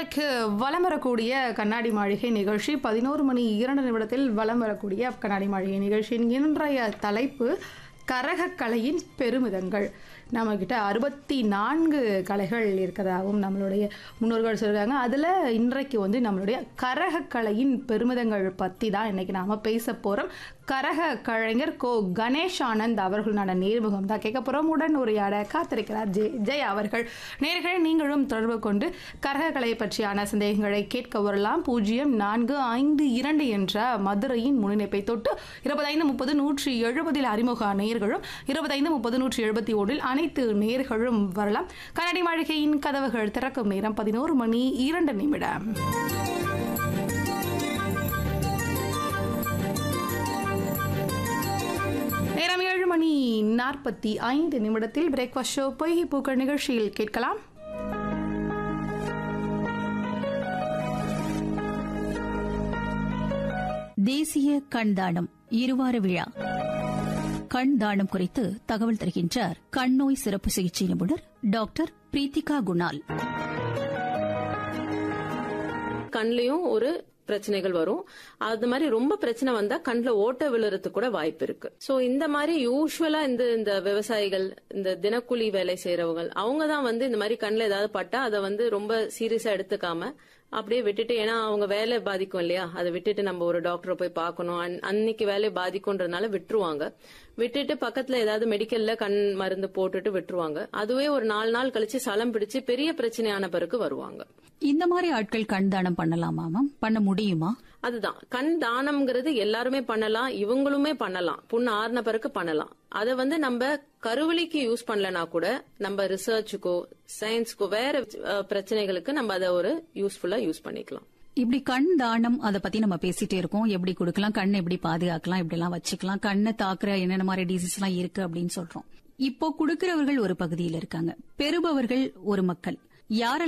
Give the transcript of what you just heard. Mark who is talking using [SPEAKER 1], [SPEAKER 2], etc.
[SPEAKER 1] இன்றைக்கு வலம் வரக்கூடிய கண்ணாடி மாளிகை நிகழ்ச்சி பதினோரு மணி இரண்டு நிமிடத்தில் வலம் வரக்கூடிய கண்ணாடி மாளிகை நிகழ்ச்சியின் இன்றைய தலைப்பு கரகக்கலையின் பெருமிதங்கள் நம்மக்கிட்ட அறுபத்தி நான்கு கலைகள் இருக்கிறதாகவும் நம்மளுடைய முன்னோர்கள் சொல்கிறாங்க அதில் இன்றைக்கு வந்து நம்மளுடைய கரகக்கலையின் பெருமிதங்கள் பற்றி தான் இன்றைக்கி நாம் பேச போகிறோம் கரக கலைஞர் கோ கணேஷ் ஆனந்த் அவர்களான நேர்முகம் தான் கேட்க போகிறோம் உடன் உரையாட காத்திருக்கிறார் ஜெய் ஜெய் அவர்கள் நேர்களை நீங்களும் தொடர்பு கொண்டு கரகக்கலை பற்றியான சந்தேகங்களை கேட்க வரலாம் பூஜ்ஜியம் நான்கு ஐந்து இரண்டு என்ற மதுரையின் முன்னிணைப்பை தொட்டு இருபத்தைந்து முப்பது நூற்றி எழுபதில் அறிமுக நேர்களும் இருபத்தைந்து முப்பது நூற்றி எழுபத்தி ஒன்றில் அனைத்து நேர்களும் வரலாம் கண்ணாடி மாளிகையின் கதவுகள் திறக்கும் நேரம் பதினோரு மணி இரண்டு நிமிடம் நேரம் ஏழு மணி நாற்பத்தி ஐந்து நிமிடத்தில் பிரேக்ஃபாஸ்ட் ஷோ பொய்கை பூக்கள் நிகழ்ச்சியில் கேட்கலாம்
[SPEAKER 2] தேசிய கண் தானம் இருவார விழா கண் தானம் குறித்து தகவல் தருகின்றார் கண் நோய் சிறப்பு சிகிச்சை நிபுணர் டாக்டர் பிரீத்திகா குணால்
[SPEAKER 3] கண்லயும் ஒரு பிரச்சனைகள் வரும் அது மாதிரி ரொம்ப பிரச்சனை வந்தா கண்ணுல ஓட்ட விழுறதுக்கு கூட வாய்ப்பு இருக்கு சோ இந்த மாதிரி யூஸ்வலா இந்த இந்த விவசாயிகள் இந்த தினக்கூலி வேலை செய்யறவங்க அவங்க தான் வந்து இந்த மாதிரி கண்ணுல ஏதாவது பட்டா அதை வந்து ரொம்ப சீரியஸா எடுத்துக்காம அப்படியே விட்டுட்டு ஏன்னா அவங்க வேலை பாதிக்கும் இல்லையா அதை விட்டுட்டு நம்ம ஒரு டாக்டரை போய் பார்க்கணும் அன்- அன்னைக்கு வேலை பாதிக்கும்ன்றதுனால விட்டுருவாங்க விட்டுட்டு பக்கத்துல ஏதாவது மெடிக்கல்ல கண் மருந்து போட்டுட்டு விட்டுருவாங்க அதுவே ஒரு நாலு நாள் கழிச்சு சலம் பிடிச்சு பெரிய பிரச்சனையான பிறகு வருவாங்க
[SPEAKER 2] இந்த மாதிரி ஆட்கள் கண் தானம் பண்ணலாமா மேம் பண்ண முடியுமா
[SPEAKER 3] அதுதான் கண் தானம்ங்கிறது எல்லாருமே பண்ணலாம் இவங்களுமே பண்ணலாம் புண்ணு ஆறுன பிறகு பண்ணலாம் அதை வந்து நம்ம கருவலிக்கு யூஸ் பண்ணலனா கூட நம்ம ரிசர்ச்சுக்கோ சயின்ஸ்க்கோ வேற அஹ், பிரச்சனைகளுக்கு நம்ம அதை ஒரு யூஸ்ஃபுல்லா யூஸ் பண்ணிக்கலாம்
[SPEAKER 2] இப்படி கண் தானம் அதை பத்தி நம்ம பேசிட்டே இருக்கோம் எப்படி கொடுக்கலாம் கண்ணை எப்படி பாதுகாக்கலாம் இப்படி எல்லாம் வச்சுக்கலாம் கண்ணை தாக்குற என்னென்ன மாதிரி டிசீஸ் எல்லாம் இருக்கு அப்படின்னு சொல்றோம் இப்போ கொடுக்கிறவர்கள் ஒரு பகுதியில் இருக்காங்க பெறுபவர்கள் ஒரு மக்கள் யாரெல்லாம்